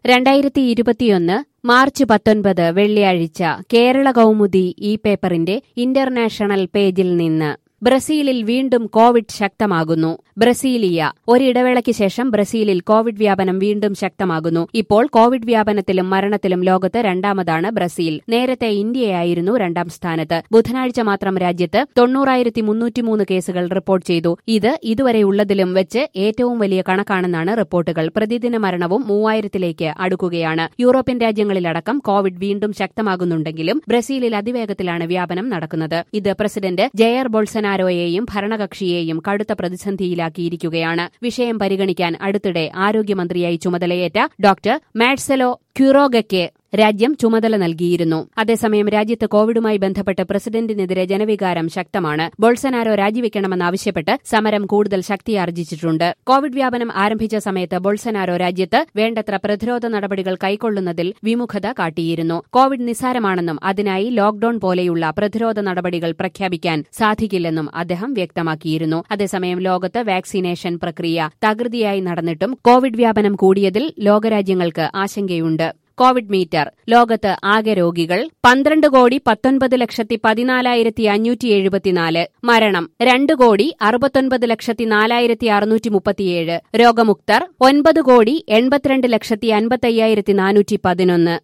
രണ്ടായിരത്തി ഇരുപത്തിയൊന്ന് മാർച്ച് പത്തൊൻപത് വെള്ളിയാഴ്ച കേരള കൗമുദി ഈ പേപ്പറിന്റെ ഇന്റർനാഷണൽ പേജിൽ നിന്ന് ബ്രസീലിൽ വീണ്ടും കോവിഡ് ശക്തമാകുന്നു ബ്രസീലിയ ഒരിടവേളയ്ക്ക് ശേഷം ബ്രസീലിൽ കോവിഡ് വ്യാപനം വീണ്ടും ശക്തമാകുന്നു ഇപ്പോൾ കോവിഡ് വ്യാപനത്തിലും മരണത്തിലും ലോകത്ത് രണ്ടാമതാണ് ബ്രസീൽ നേരത്തെ ഇന്ത്യയായിരുന്നു രണ്ടാം സ്ഥാനത്ത് ബുധനാഴ്ച മാത്രം രാജ്യത്ത് തൊണ്ണൂറായിരത്തി മുന്നൂറ്റിമൂന്ന് കേസുകൾ റിപ്പോർട്ട് ചെയ്തു ഇത് ഇതുവരെയുള്ളതിലും വെച്ച് ഏറ്റവും വലിയ കണക്കാണെന്നാണ് റിപ്പോർട്ടുകൾ പ്രതിദിന മരണവും മൂവായിരത്തിലേക്ക് അടുക്കുകയാണ് യൂറോപ്യൻ രാജ്യങ്ങളിലടക്കം കോവിഡ് വീണ്ടും ശക്തമാകുന്നുണ്ടെങ്കിലും ബ്രസീലിൽ അതിവേഗത്തിലാണ് വ്യാപനം നടക്കുന്നത് ഇത് പ്രസിഡന്റ് ജയർ ബോൾസനാരോയെയും ഭരണകക്ഷിയെയും കടുത്ത പ്രതിസന്ധിയിലാക്കിയിരിക്കുകയാണ് വിഷയം പരിഗണിക്കാൻ അടുത്തിടെ ആരോഗ്യമന്ത്രിയായി ചുമതലയേറ്റ ഡോക്ടർ മാഡ്സെലോ ക്യൂറോഗയ്ക്ക് രാജ്യം ചുമതല നൽകിയിരുന്നു അതേസമയം രാജ്യത്ത് കോവിഡുമായി ബന്ധപ്പെട്ട് പ്രസിഡന്റിനെതിരെ ജനവികാരം ശക്തമാണ് ബോൾസനാരോ രാജിവെക്കണമെന്നാവശ്യപ്പെട്ട് സമരം കൂടുതൽ ശക്തിയാർജിച്ചിട്ടുണ്ട് കോവിഡ് വ്യാപനം ആരംഭിച്ച സമയത്ത് ബോൾസനാരോ രാജ്യത്ത് വേണ്ടത്ര പ്രതിരോധ നടപടികൾ കൈക്കൊള്ളുന്നതിൽ വിമുഖത കാട്ടിയിരുന്നു കോവിഡ് നിസ്സാരമാണെന്നും അതിനായി ലോക്ഡൌൺ പോലെയുള്ള പ്രതിരോധ നടപടികൾ പ്രഖ്യാപിക്കാൻ സാധിക്കില്ലെന്നും അദ്ദേഹം വ്യക്തമാക്കിയിരുന്നു അതേസമയം ലോകത്ത് വാക്സിനേഷൻ പ്രക്രിയ തകൃതിയായി നടന്നിട്ടും കോവിഡ് വ്യാപനം കൂടിയതിൽ ലോകരാജ്യങ്ങൾക്ക് ആശങ്കയുണ്ട് കോവിഡ് മീറ്റർ ലോകത്ത് ആകെ രോഗികൾ പന്ത്രണ്ട് കോടി പത്തൊൻപത് ലക്ഷത്തി പതിനാലായിരത്തി അഞ്ഞൂറ്റി എഴുപത്തിനാല് മരണം രണ്ട് കോടി അറുപത്തൊൻപത് ലക്ഷത്തി നാലായിരത്തി അറുന്നൂറ്റി മുപ്പത്തിയേഴ് രോഗമുക്തർ ഒൻപത് കോടി എൺപത്തിരണ്ട് ലക്ഷത്തി അൻപത്തയ്യായിരത്തി നാനൂറ്റി പതിനൊന്ന്